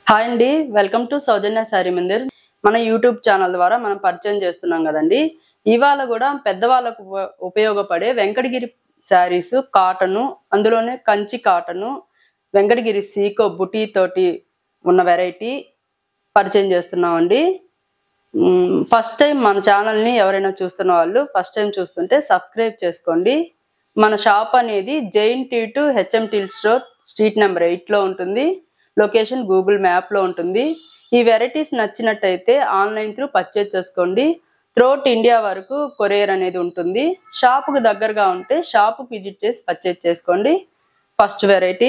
hi అండి welcome to Soujanya sari Mandir మన YouTube channel ద్వారా మనం పరిచయం చేస్తున్నాం కదండి ఇవాళ కూడా పెద్దవాళ్ళకు ఉప- ఉపయోగపడే వెంకటగిరి శారీస్ కాటను అందులోనే కంచి కాటను వెంకటగిరి సీకో బుటీ తోటి ఉన్న వెరైటీ పరిచయం చేస్తున్నామండి ఫస్ట్ టైం మన ఛానల్ని ఎవరైనా చూస్తున్న వాళ్ళు ఫస్ట్ టైం చూస్తుంటే సబ్స్క్రైబ్ చేసుకోండి మన షాప్ అనేది జైన్ టీ టు హెచ్ఎం టీల్ స్టోర్ స్ట్రీట్ నెంబర్ ఎయిట్లో ఉంటుంది లొకేషన్ గూగుల్ మ్యాప్లో ఉంటుంది ఈ వెరైటీస్ నచ్చినట్టయితే ఆన్లైన్ త్రూ పర్చేజ్ చేసుకోండి త్రోట్ ఇండియా వరకు కొరియర్ అనేది ఉంటుంది షాపుకు దగ్గరగా ఉంటే షాపుకి విజిట్ చేసి పర్చేజ్ చేసుకోండి ఫస్ట్ వెరైటీ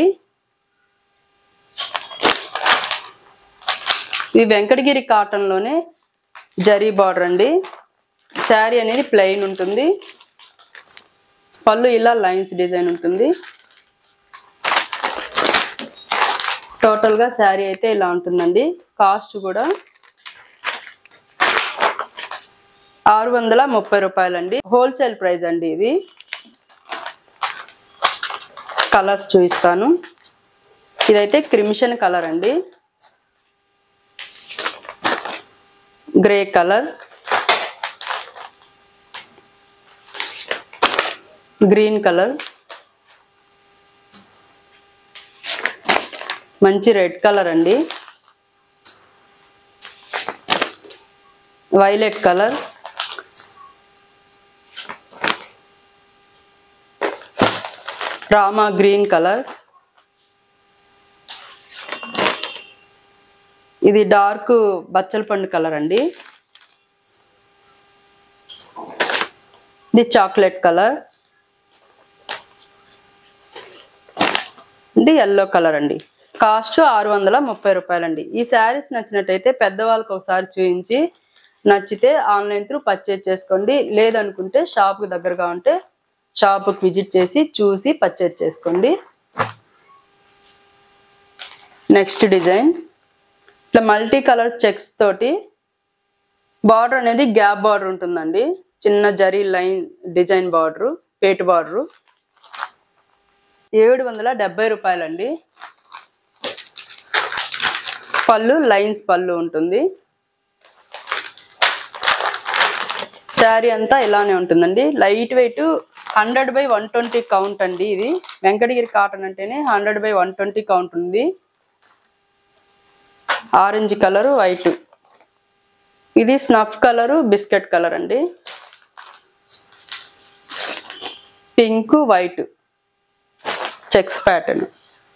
ఈ వెంకటగిరి కాటన్లోనే జరీ బార్డర్ అండి శారీ అనేది ప్లెయిన్ ఉంటుంది పళ్ళు ఇలా లైన్స్ డిజైన్ ఉంటుంది టోటల్గా శారీ అయితే ఇలా ఉంటుందండి కాస్ట్ కూడా ఆరు వందల ముప్పై రూపాయలండి హోల్సేల్ ప్రైస్ అండి ఇది కలర్స్ చూపిస్తాను ఇదైతే క్రిమిషన్ కలర్ అండి గ్రే కలర్ గ్రీన్ కలర్ మంచి రెడ్ కలర్ అండి వైలెట్ కలర్ రామా గ్రీన్ కలర్ ఇది డార్క్ బచ్చల పండు కలర్ అండి ఇది చాక్లెట్ కలర్ ఇది ఎల్లో కలర్ అండి కాస్ట్ ఆరు వందల ముప్పై రూపాయలండి ఈ శారీస్ నచ్చినట్టయితే పెద్దవాళ్ళకి ఒకసారి చూపించి నచ్చితే ఆన్లైన్ త్రూ పర్చేజ్ చేసుకోండి లేదనుకుంటే షాప్కి దగ్గరగా ఉంటే షాప్కి విజిట్ చేసి చూసి పర్చేజ్ చేసుకోండి నెక్స్ట్ డిజైన్ ఇట్లా మల్టీ కలర్ చెక్స్ తోటి బార్డర్ అనేది గ్యాప్ బార్డర్ ఉంటుందండి చిన్న జరీ లైన్ డిజైన్ బార్డరు పేటు బార్డరు ఏడు వందల డెబ్బై రూపాయలండి పళ్ళు లైన్స్ పళ్ళు ఉంటుంది శారీ అంతా ఇలానే ఉంటుందండి light weight hundred by one twenty count అండి ఇది వెంకటగిరి కాటన్ అంటేనే hundred by one twenty count ఉంది ఆరెంజ్ కలరు వైట్ ఇది స్నఫ్ కలరు బిస్కెట్ కలర్ అండి పింక్ వైట్ చెక్స్ ప్యాటర్న్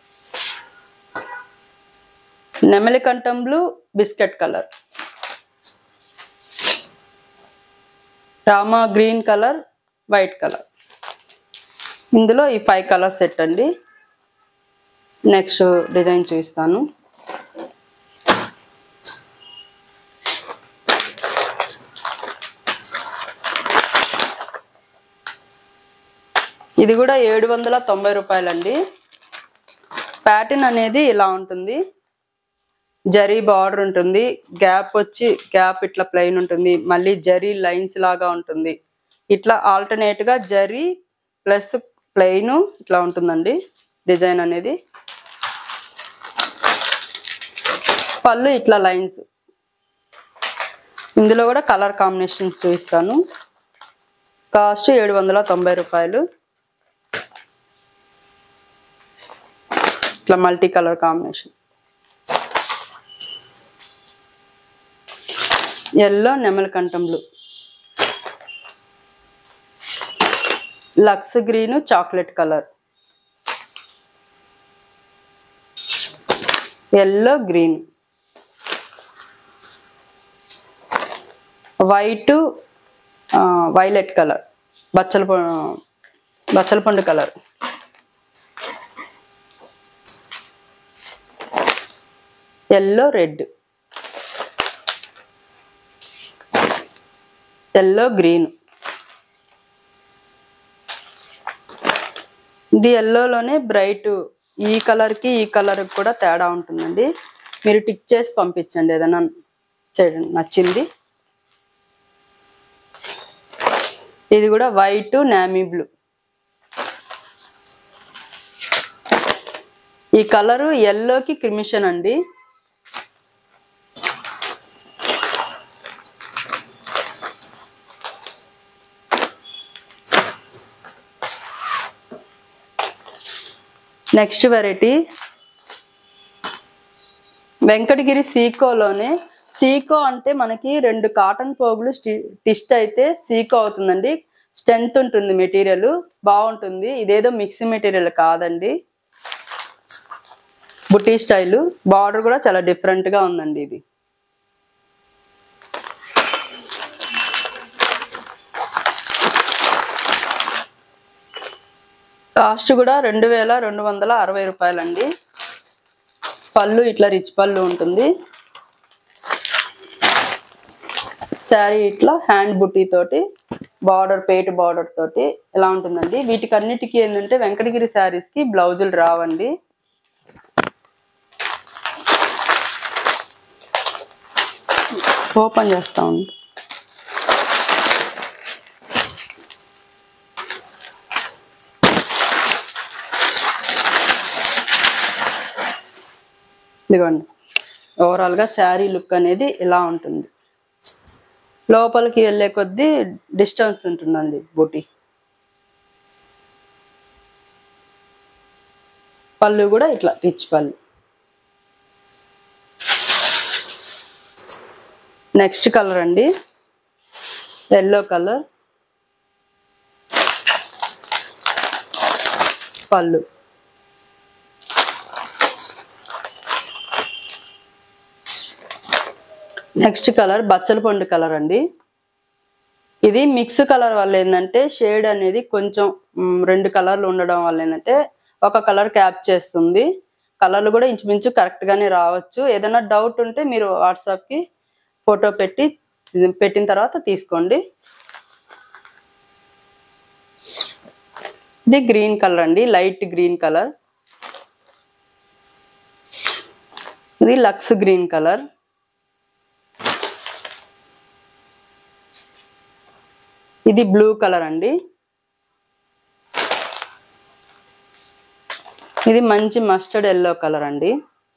నెమలి కంఠం బ్లూ బిస్కెట్ కలర్ రామా గ్రీన్ కలర్ వైట్ కలర్ ఇందులో ఈ ఫైవ్ కలర్ సెట్ అండి నెక్స్ట్ డిజైన్ చూపిస్తాను ఇది కూడా ఏడు వందల తొంభై రూపాయలండి ప్యాటర్న్ అనేది ఇలా ఉంటుంది జరీ బార్డర్ ఉంటుంది గ్యాప్ వచ్చి గ్యాప్ ఇట్లా ప్లెయిన్ ఉంటుంది మళ్ళీ జరీ లైన్స్ లాగా ఉంటుంది ఇట్లా alternate గా జరీ ప్లస్ ప్లెయిన్ ఇట్లా ఉంటుందండి డిజైన్ అనేది పళ్ళు ఇట్లా లైన్స్ ఇందులో కూడా కలర్ కాంబినేషన్స్ చూపిస్తాను కాస్ట్ ఏడు వందల తొంభై రూపాయలు ఇట్లా మల్టీ కలర్ కాంబినేషన్ ఎల్లో నెమలి కంఠం బ్లూ లక్స్ green chocolate colour yellow green white violet colour బచ్చల ప- బచ్చల పండు colour yellow red yellow green ఇది ఎల్లోలోనే బ్రైట్ ఈ కలర్కి ఈ కలర్కి కూడా తేడా ఉంటుందండి మీరు టిక్ చేసి పంపించండి ఏదైనా చే- నచ్చింది ఇది కూడా వైట్ నామీ బ్లూ ఈ కలరు ఎల్లోకి క్రిమిషన్ అండి నెక్స్ట్ వెరైటీ వెంకటగిరి సీకోలోనే సీకో అంటే మనకి రెండు కాటన్ పోగులు స్టి- టిస్ట్ అయితే సీకో అవుతుందండి స్ట్రెంత్ ఉంటుంది మెటీరియల్ బాగుంటుంది ఇదేదో మిక్సీ మెటీరియల్ కాదండి బుటీ స్టైల్ బార్డర్ కూడా చాలా డిఫరెంట్ గా ఉందండి ఇది కాస్ట్ కూడా రెండు వేల రెండు వందల అరవై రూపాయలండి పళ్ళు ఇట్లా రిచ్ పళ్ళు ఉంటుంది శారీ ఇట్లా హ్యాండ్ బుట్టి తోటి బార్డర్ పేట బార్డర్ తోటి ఇలా ఉంటుందండి వీటికి అన్నిటికీ ఏంటంటే వెంకటగిరి శారీస్ కి బ్లౌజులు రావండి ఓపెన్ చేస్తా ఉంది ఇదిగోండి ఓవరాల్ గా శారీ లుక్ అనేది ఇలా ఉంటుంది లోపలికి వెళ్ళే కొద్దీ డిస్టెన్స్ ఉంటుందండి బూటీ పళ్ళు కూడా ఇట్లా రిచ్ పళ్ళు నెక్స్ట్ కలర్ అండి ఎల్లో కలర్ పళ్ళు నెక్స్ట్ కలర్ బచ్చల పండు కలర్ అండి ఇది మిక్స్ కలర్ వల్ల ఏంటంటే షేడ్ అనేది కొంచెం మ్, రెండు కలర్లు ఉండడం వల్ల ఏంటంటే ఒక కలర్ క్యాప్ చేస్తుంది కలర్లు కూడా ఇంచుమించు కరెక్ట్ గానే రావచ్చు ఏదైనా డౌట్ ఉంటే మీరు వాట్సాప్ కి ఫోటో పెట్టి పెట్టిన తర్వాత తీసుకోండి ఇది గ్రీన్ కలర్ అండి లైట్ గ్రీన్ కలర్ ఇది లక్స్ గ్రీన్ కలర్ ఇది బ్లూ కలర్ అండి ఇది మంచి మస్టర్డ్ ఎల్లో కలర్ అండి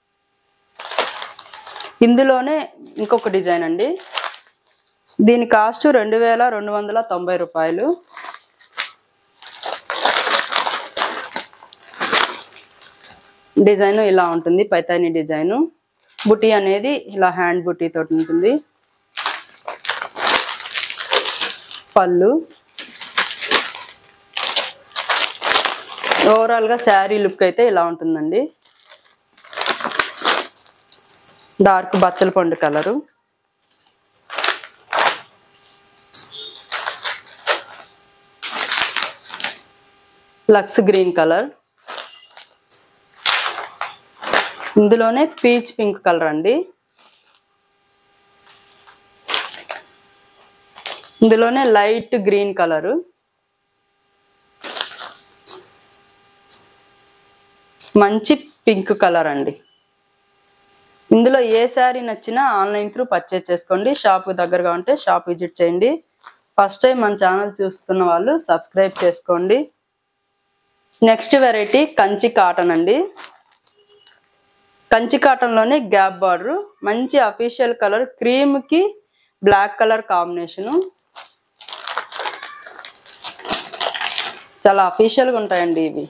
ఇందులోనే ఇంకొక డిజైన్ అండి దీని కాస్ట్ రెండు వేల రెండు వందల తొంభై రూపాయలు డిజైన్ ఇలా ఉంటుంది పైతాని డిజైన్ బుటీ అనేది ఇలా హ్యాండ్ బుటీ తోటి ఉంటుంది పళ్ళు ఓవరాల్ గా శారీ లుక్ అయితే ఇలా ఉంటుందండి డార్క్ బచ్చల పండు కలరు లక్స్ గ్రీన్ కలర్ ఇందులోనే పీచ్ పింక్ కలర్ అండి ఇందులోనే లైట్ గ్రీన్ కలరు మంచి పింక్ కలర్ అండి ఇందులో ఏ శారీ నచ్చినా ఆన్లైన్ త్రూ పర్చేజ్ చేసుకోండి షాప్ దగ్గరగా ఉంటే షాప్ విజిట్ చేయండి ఫస్ట్ టైం మన ఛానల్ చూస్తున్న వాళ్ళు సబ్స్క్రైబ్ చేసుకోండి నెక్స్ట్ వెరైటీ కంచి కాటన్ అండి కంచి కాటన్ లోనే గ్యాప్ బార్డర్ మంచి అఫీషియల్ కలర్ క్రీమ్ కి బ్లాక్ కలర్ కాంబినేషను చాలా అఫీషియల్ గా ఉంటాయండి ఇవి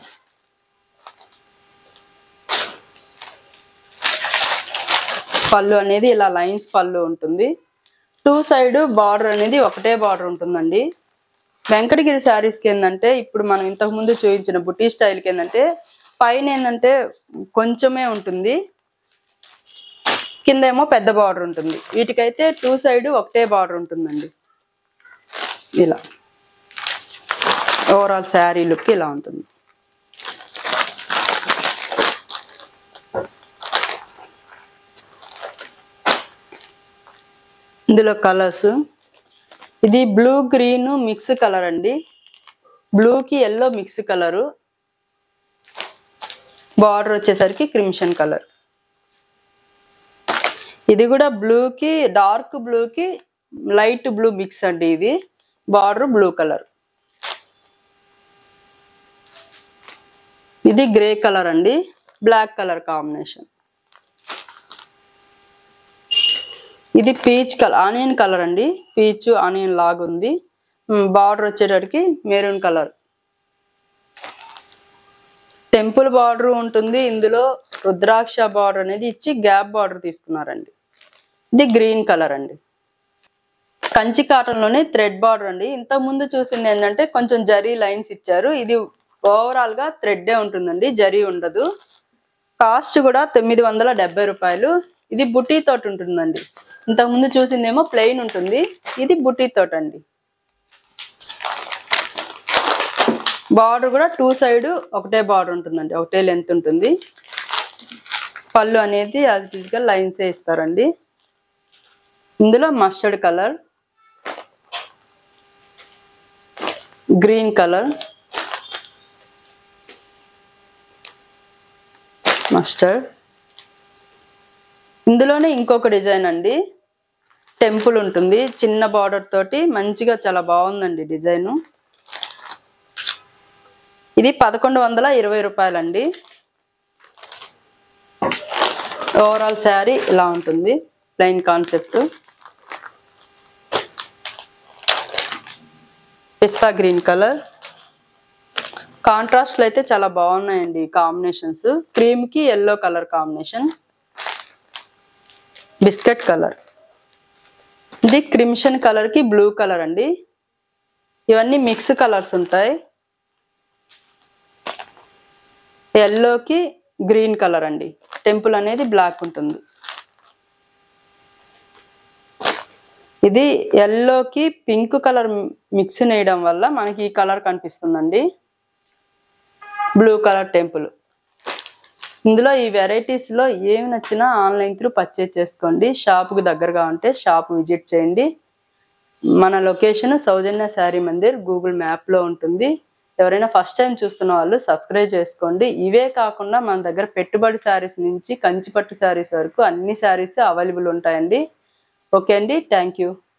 పళ్ళు అనేది ఇలా లైన్స్ పళ్ళు ఉంటుంది టూ సైడ్ బార్డర్ అనేది ఒకటే బార్డర్ ఉంటుందండి వెంకటగిరి శారీస్కి ఏంటంటే ఇప్పుడు మనం ఇంతకు ముందు చూపించిన బుటీ స్టైల్కి ఏంటంటే పైన ఏంటంటే కొంచెమే ఉంటుంది కింద ఏమో పెద్ద బార్డర్ ఉంటుంది వీటికైతే టూ సైడ్ ఒకటే బార్డర్ ఉంటుందండి ఇలా ఓవరాల్ శారీ లుక్ ఇలా ఉంటుంది ఇందులో కలర్స్ ఇది బ్లూ గ్రీన్ మిక్స్ కలర్ అండి బ్లూకి ఎల్లో మిక్స్ కలరు బార్డర్ వచ్చేసరికి క్రిమ్షన్ కలర్ ఇది కూడా బ్లూకి డార్క్ బ్లూకి లైట్ బ్లూ మిక్స్ అండి ఇది బార్డర్ బ్లూ కలర్ ఇది గ్రే కలర్ అండి బ్లాక్ కలర్ కాంబినేషన్ ఇది పీచ్ కలర్ ఆనియన్ కలర్ అండి పీచ్ ఆనియన్ లాగా ఉంది బార్డర్ వచ్చేటప్పటికి మెరూన్ కలర్ టెంపుల్ బార్డర్ ఉంటుంది ఇందులో రుద్రాక్ష బార్డర్ అనేది ఇచ్చి గ్యాప్ బార్డర్ తీసుకున్నారండి ఇది గ్రీన్ కలర్ అండి కంచి కాటన్ లోనే థ్రెడ్ బార్డర్ అండి ఇంతకు ముందు చూసింది ఏంటంటే కొంచెం జరీ లైన్స్ ఇచ్చారు ఇది ఓవరాల్ గా థ్రెడ్డే ఉంటుందండి జరీ ఉండదు కాస్ట్ కూడా తొమ్మిది వందల డెబ్బై రూపాయలు ఇది బుటీ తోటి ఉంటుందండి ఇంతకు ముందు చూసిందేమో ప్లెయిన్ ఉంటుంది ఇది బుటీ తోట అండి బార్డర్ కూడా టూ సైడ్ ఒకటే బార్డర్ ఉంటుందండి ఒకటే లెంత్ ఉంటుంది పళ్ళు అనేది యాజ్ ఇట్ గా లైన్స్ ఇస్తారండి ఇందులో mustard colour green colour mustard ఇందులోనే ఇంకొక డిజైన్ అండి టెంపుల్ ఉంటుంది చిన్న బార్డర్ తోటి మంచిగా చాలా బాగుందండి డిజైన్ ఇది పదకొండు వందల ఇరవై రూపాయలండి ఓవరాల్ శారీ ఇలా ఉంటుంది ప్లెయిన్ కాన్సెప్ట్ పిస్తా గ్రీన్ కలర్ కాంట్రాస్ట్లు అయితే చాలా బాగున్నాయండి కాంబినేషన్స్ క్రీమ్ కి yellow colour combination biscuit colour ఇది క్రిమ్షన్ కలర్ కి బ్లూ కలర్ అండి ఇవన్నీ మిక్స్ కలర్స్ ఉంటాయి ఎల్లోకి గ్రీన్ కలర్ అండి టెంపుల్ అనేది బ్లాక్ ఉంటుంది ఇది ఎల్లోకి పింక్ కలర్ మిక్స్ వేయడం వల్ల మనకి ఈ కలర్ కనిపిస్తుందండి బ్లూ కలర్ టెంపుల్ ఇందులో ఈ వెరైటీస్ లో ఏమి నచ్చినా ఆన్లైన్ త్రూ పర్చేజ్ చేసుకోండి షాప్కి దగ్గరగా ఉంటే షాప్ విజిట్ చేయండి మన location Soujanya sari Mandir Google map లో ఉంటుంది ఎవరైనా ఫస్ట్ టైం చూస్తున్న వాళ్ళు సబ్స్క్రైబ్ చేసుకోండి ఇవే కాకుండా మన దగ్గర పెట్టుబడి శారీస్ నుంచి కంచిపట్టు శారీస్ వరకు అన్ని శారీస్ అవైలబుల్ ఉంటాయండి ఓకే అండి థ్యాంక్ యూ